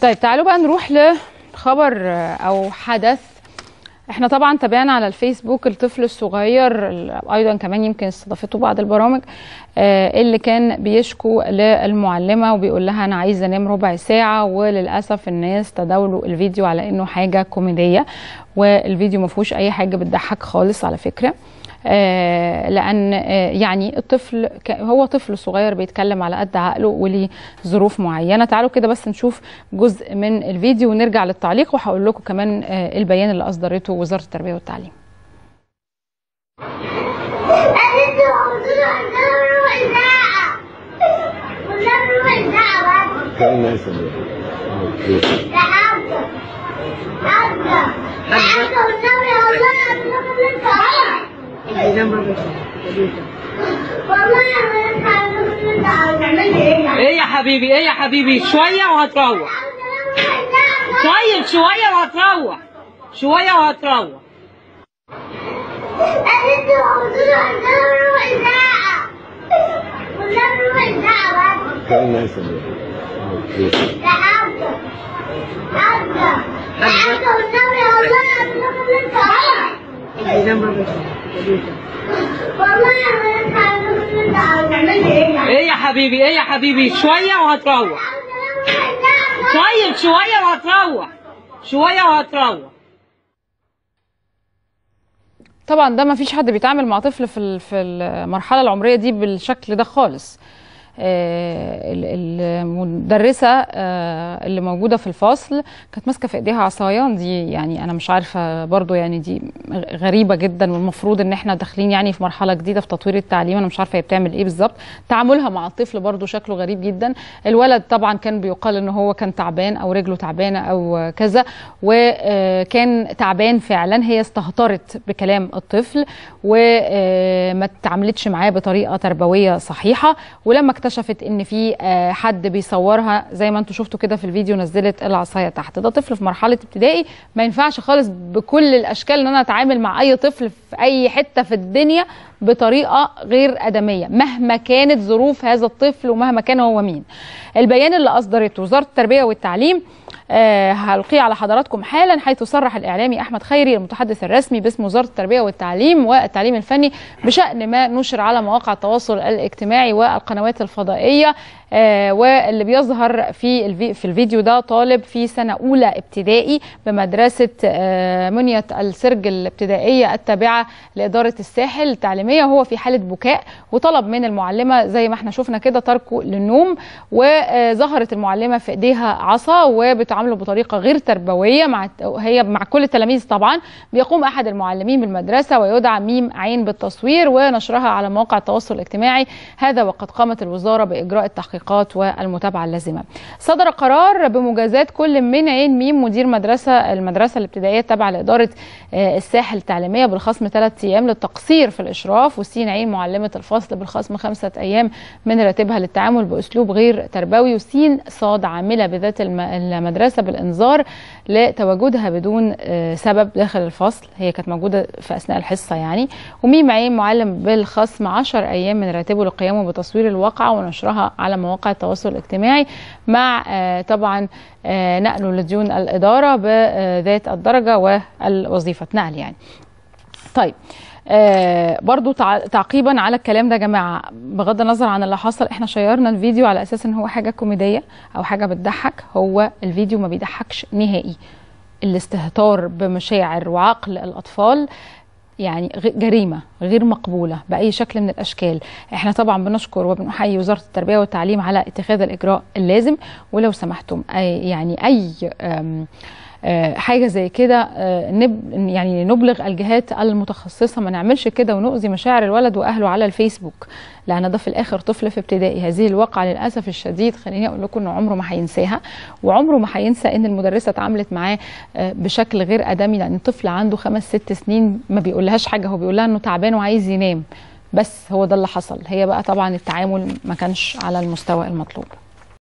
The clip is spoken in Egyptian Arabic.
طيب تعالوا بقى نروح لخبر او حدث احنا طبعا تابعنا على الفيسبوك الطفل الصغير ايضا كمان يمكن استضافته بعض البرامج آه، اللي كان بيشكو للمعلمه وبيقول لها انا عايز انام ربع ساعه وللاسف الناس تداولوا الفيديو على انه حاجه كوميديه والفيديو ما فيهوش اي حاجه بتضحك خالص على فكره آه، لان آه، يعني الطفل ك- هو طفل صغير بيتكلم على قد عقله وليه ظروف معينه تعالوا كده بس نشوف جزء من الفيديو ونرجع للتعليق وهقول لكم كمان آه، البيان اللي اصدرته وزاره التربيه والتعليم أنت موجودة عندنا ربع ساعة قدام ربع ساعة بس كأنها يسمى ده حاجة حاجة حاجة والنبي والله أنا لسه والله أنا لسه عايزة تعملي إيه يعني؟ ايه يا حبيبي ايه يا حبيبي شوية وهتروح طيب شوية وهتروح شوية وهتروح أنت موجودة عندنا ربع ساعة قدام ربع ساعة بس كأنها يسمى ده حاجة حاجة حاجة والنبي والله أنا لسه والله أنا لسه عايزة تعملي إيه يعني؟ ايه يا حبيبي ايه يا حبيبي شوية وهتروح طيب شوية وهتروح شوية وهتروح طبعا ده ما فيش حد بيتعامل مع طفل في ال- في المرحله العمريه دي بالشكل ده خالص آه، ال- المدرسه آه، اللي موجوده في الفصل كانت ماسكه في ايديها عصايه دي يعني انا مش عارفه برضو يعني دي غريبه جدا والمفروض ان احنا داخلين يعني في مرحله جديده في تطوير التعليم انا مش عارفه هي بتعمل ايه بالظبط تعاملها مع الطفل برضو شكله غريب جدا الولد طبعا كان بيقال ان هو كان تعبان او رجله تعبانه او كذا وكان تعبان فعلا هي استهترت بكلام الطفل وما اتعاملتش معاه بطريقه تربويه صحيحه ولما اكتشفت ان في آه، حد بيصورها زي ما انتم شفتوا كده في الفيديو نزلت العصايه تحت ده طفل في مرحله ابتدائي ما ينفعش خالص بكل الاشكال ان انا اتعامل مع اي طفل في اي حته في الدنيا بطريقه غير ادميه مهما كانت ظروف هذا الطفل ومهما كان هو مين البيان اللي اصدرته وزاره التربيه والتعليم آه، هلقيه على حضراتكم حالا حيث صرح الاعلامي احمد خيري المتحدث الرسمي باسم وزاره التربيه والتعليم والتعليم الفني بشان ما نشر على مواقع التواصل الاجتماعي والقنوات الفضائيه آه، واللي بيظهر في الفي في الفيديو ده طالب في سنه اولى ابتدائي بمدرسه آه، منيه السرج الابتدائيه التابعه لاداره الساحل التعليميه وهو في حاله بكاء وطلب من المعلمه زي ما احنا شفنا كده تركه للنوم وظهرت المعلمه في ايديها عصا وبتعامله بطريقه غير تربويه مع هي مع كل التلاميذ طبعا بيقوم احد المعلمين بالمدرسه ويدعى ميم عين بالتصوير ونشرها على مواقع التواصل الاجتماعي هذا وقد قامت الوزاره باجراء التحقيقات والمتابعه اللازمه صدر قرار بمجازاه كل من عين ميم مدير مدرسه المدرسه الابتدائيه التابعه لاداره آه، الساحل التعليميه بالخصم ثلاث ايام للتقصير في الاشراف وسين عين معلمه الفصل بالخصم خمسه ايام من راتبها للتعامل باسلوب غير تربوي وسين صاد عامله بذات الم- المدرسه بالانذار لتواجدها بدون آه، سبب داخل الفصل هي كانت موجوده في اثناء الحصه يعني وميم عين معلم بالخصم 10 ايام من راتبه لقيامه بتصوير الواقعه ونشرها على مواقع التواصل الاجتماعي مع آه، طبعا آه، نقله لديون الاداره بذات الدرجه والوظيفه نقل يعني طيب آه برضو تع- تعقيبا على الكلام ده يا جماعه بغض النظر عن اللي حصل احنا شيرنا الفيديو على اساس ان هو حاجه كوميديه او حاجه بتضحك هو الفيديو ما بيضحكش نهائي الاستهتار بمشاعر وعقل الاطفال يعني غ- جريمه غير مقبوله باي شكل من الاشكال احنا طبعا بنشكر وبنحيي وزاره التربيه والتعليم على اتخاذ الاجراء اللازم ولو سمحتم أي يعني اي أم آه، حاجه زي كده آه، نب يعني نبلغ الجهات المتخصصه ما نعملش كده ونؤذي مشاعر الولد واهله على الفيسبوك لان ده في الاخر طفل في ابتدائي هذه الواقعه للاسف الشديد خليني اقول لكم انه عمره ما هينساها وعمره ما هينسى ان المدرسه اتعاملت معاه آه، بشكل غير ادمي لان طفل عنده خمس ست سنين ما بيقولهاش حاجه هو بيقول لها انه تعبان وعايز ينام بس هو ده اللي حصل هي بقى طبعا التعامل ما كانش على المستوى المطلوب